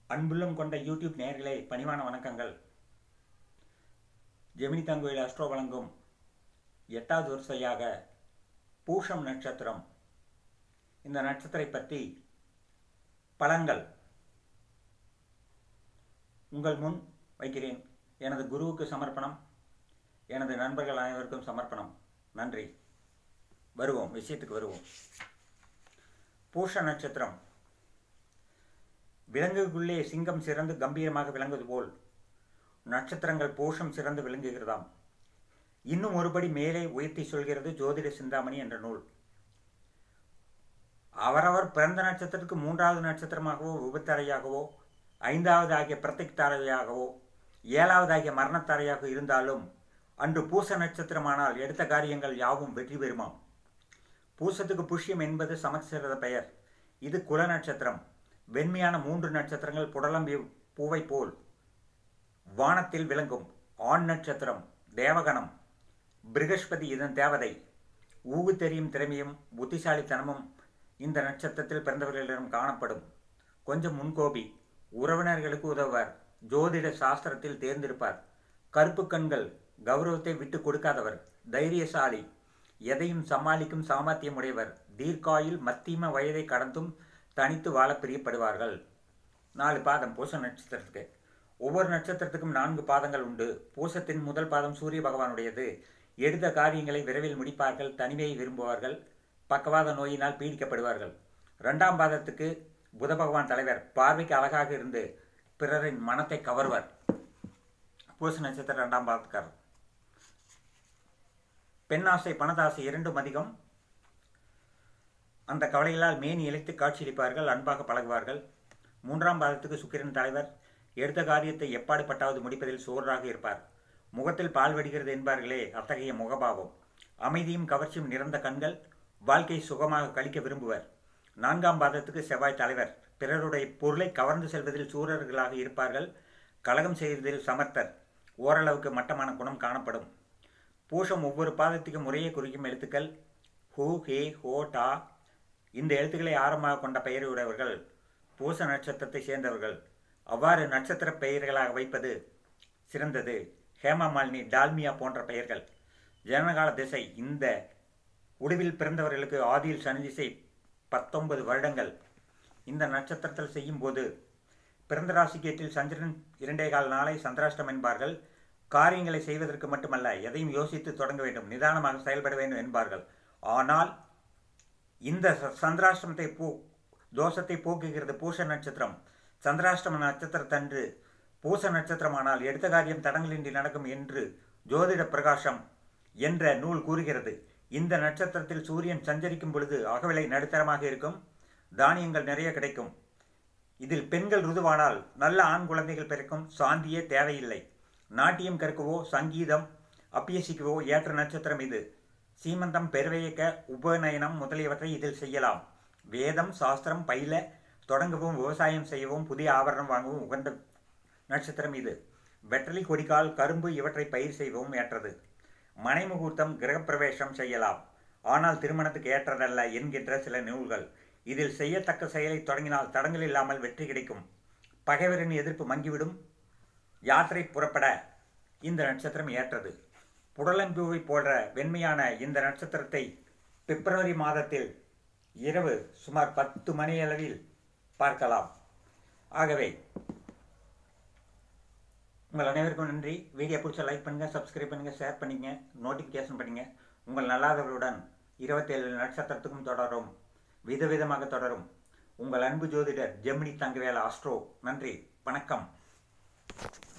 அன்புள்ளம் கொண்ட யூடியூப் நேயர்களே பணிவான வணக்கங்கள் ஜெமினி தங்கோயில் அஸ்ட்ரோ வழங்கும் எட்டாவது வரிசையாக பூஷம் நட்சத்திரம் இந்த நட்சத்திரை பற்றி பலன்கள் உங்கள் முன் வைக்கிறேன் எனது குருவுக்கு சமர்ப்பணம் எனது நண்பர்கள் அனைவருக்கும் சமர்ப்பணம் நன்றி வருவோம் விஷயத்துக்கு வருவோம் பூஷ நட்சத்திரம் விலங்குக்குள்ளே சிங்கம் சிறந்து கம்பீரமாக விளங்குவது போல் நட்சத்திரங்கள் பூஷம் சிறந்து விளங்குகிறதாம் இன்னும் ஒருபடி மேலே உயர்த்தி சொல்கிறது ஜோதிட சிந்தாமணி என்ற நூல் அவரவர் பிறந்த நட்சத்திரத்துக்கு மூன்றாவது நட்சத்திரமாகவோ விபத்தரையாகவோ ஐந்தாவது ஆகிய பிரத்திக் தாரையாகவோ ஏழாவது ஆகிய மரணத்தாரையாக இருந்தாலும் அன்று பூச நட்சத்திரமானால் எடுத்த காரியங்கள் யாவும் வெற்றி பெறுமாம் பூசத்துக்கு புஷ்யம் என்பது சமஸ்கிருத பெயர் இது குல நட்சத்திரம் வெண்மையான மூன்று நட்சத்திரங்கள் புடலம்பி பூவை போல் வானத்தில் விளங்கும் ஆண் நட்சத்திரம் தேவகணம் பிருகஸ்பதி இதன் தேவதை ஊகு தெரியும் திறமையும் புத்திசாலித்தனமும் இந்த நட்சத்திரத்தில் பிறந்தவர்களிடம் காணப்படும் கொஞ்சம் முன்கோபி உறவினர்களுக்கு உதவுவார் ஜோதிட சாஸ்திரத்தில் தேர்ந்திருப்பார் கருப்பு கண்கள் கௌரவத்தை விட்டு கொடுக்காதவர் தைரியசாலி எதையும் சமாளிக்கும் சாமர்த்தியம் உடையவர் தீர்க்காயில் மத்தியம வயதை கடந்தும் தனித்து வாழ பிரியப்படுவார்கள் நாலு பாதம் பூச நட்சத்திரத்துக்கு ஒவ்வொரு நட்சத்திரத்துக்கும் நான்கு பாதங்கள் உண்டு பூசத்தின் முதல் பாதம் சூரிய பகவானுடையது எடுத்த காரியங்களை விரைவில் முடிப்பார்கள் தனிமையை விரும்புவார்கள் பக்கவாத நோயினால் பீடிக்கப்படுவார்கள் இரண்டாம் பாதத்துக்கு புத பகவான் தலைவர் பார்வைக்கு அழகாக இருந்து பிறரின் மனத்தை கவர்வர் பூச நட்சத்திரம் இரண்டாம் பாதத்துக்காரர் பெண்ணாசை பணதாசை இரண்டும் அதிகம் அந்த கவலைகளால் மேனி இழைத்து காட்சியளிப்பார்கள் அன்பாக பழகுவார்கள் மூன்றாம் பாதத்துக்கு சுக்கிரன் தலைவர் எடுத்த காரியத்தை எப்பாடுபட்டாவது முடிப்பதில் சோர்றாக இருப்பார் முகத்தில் பால் வடிகிறது என்பார்களே அத்தகைய முகபாவம் அமைதியும் கவர்ச்சியும் நிறந்த கண்கள் வாழ்க்கை சுகமாக கழிக்க விரும்புவர் நான்காம் பாதத்துக்கு செவ்வாய் தலைவர் பிறருடைய பொருளை கவர்ந்து செல்வதில் சூரர்களாக இருப்பார்கள் கலகம் செய்வதில் சமர்த்தர் ஓரளவுக்கு மட்டமான குணம் காணப்படும் பூஷம் ஒவ்வொரு பாதத்துக்கும் முறையே குறிக்கும் எழுத்துக்கள் ஹூ ஹே ஹோ டா இந்த எழுத்துக்களை ஆரம்பமாக கொண்ட பெயருடையவர்கள் பூச நட்சத்திரத்தை சேர்ந்தவர்கள் அவ்வாறு நட்சத்திர பெயர்களாக வைப்பது சிறந்தது ஹேமா மாலினி டால்மியா போன்ற பெயர்கள் ஜனகால திசை இந்த உடுவில் பிறந்தவர்களுக்கு ஆதியில் சனி திசை பத்தொன்பது வருடங்கள் இந்த நட்சத்திரத்தில் செய்யும் போது பிறந்த ராசிக்கேட்டில் சந்திரன் இரண்டே கால் நாளை சந்திராஷ்டம் என்பார்கள் காரியங்களை செய்வதற்கு மட்டுமல்ல எதையும் யோசித்து தொடங்க வேண்டும் நிதானமாக செயல்பட வேண்டும் என்பார்கள் ஆனால் இந்த சந்திராஷ்டமத்தை போ தோஷத்தை போக்குகிறது பூச நட்சத்திரம் சந்திராஷ்டம நட்சத்திரத்தன்று பூச நட்சத்திரமானால் எடுத்த காரியம் தடங்களின்றி நடக்கும் என்று ஜோதிட பிரகாசம் என்ற நூல் கூறுகிறது இந்த நட்சத்திரத்தில் சூரியன் சஞ்சரிக்கும் பொழுது அகவிலை நடுத்தரமாக இருக்கும் தானியங்கள் நிறைய கிடைக்கும் இதில் பெண்கள் ருதுவானால் நல்ல ஆண் குழந்தைகள் பிறக்கும் சாந்தியே தேவையில்லை நாட்டியம் கற்கவோ சங்கீதம் அப்பியசிக்கவோ ஏற்ற நட்சத்திரம் இது சீமந்தம் பெருவையக்க உபநயனம் முதலியவற்றை இதில் செய்யலாம் வேதம் சாஸ்திரம் பயில தொடங்கவும் விவசாயம் செய்யவும் புதிய ஆபரணம் வாங்கவும் உகந்த நட்சத்திரம் இது வெற்றலி கொடிக்கால் கரும்பு இவற்றை பயிர் செய்யவும் ஏற்றது மனைமுகூர்த்தம் கிரகப்பிரவேசம் செய்யலாம் ஆனால் திருமணத்துக்கு ஏற்றதல்ல என்கின்ற சில நூல்கள் இதில் செய்யத்தக்க செயலை தொடங்கினால் தடங்கள் இல்லாமல் வெற்றி கிடைக்கும் பகைவரின் எதிர்ப்பு மங்கிவிடும் யாத்திரை புறப்பட இந்த நட்சத்திரம் ஏற்றது புடலம்பூவை போன்ற வெண்மையான இந்த நட்சத்திரத்தை பிப்ரவரி மாதத்தில் இரவு சுமார் பத்து மணி அளவில் பார்க்கலாம் ஆகவே உங்கள் அனைவருக்கும் நன்றி வீடியோ பிடிச்ச லைக் பண்ணுங்கள் சப்ஸ்கிரைப் பண்ணுங்கள் ஷேர் பண்ணிங்க நோட்டிஃபிகேஷன் பண்ணுங்க உங்கள் நல்லாதவர்களுடன் இருபத்தேழு நட்சத்திரத்துக்கும் தொடரும் விதவிதமாக தொடரும் உங்கள் அன்பு ஜோதிடர் ஜெமினி தங்கவேல ஆஸ்ட்ரோ நன்றி வணக்கம்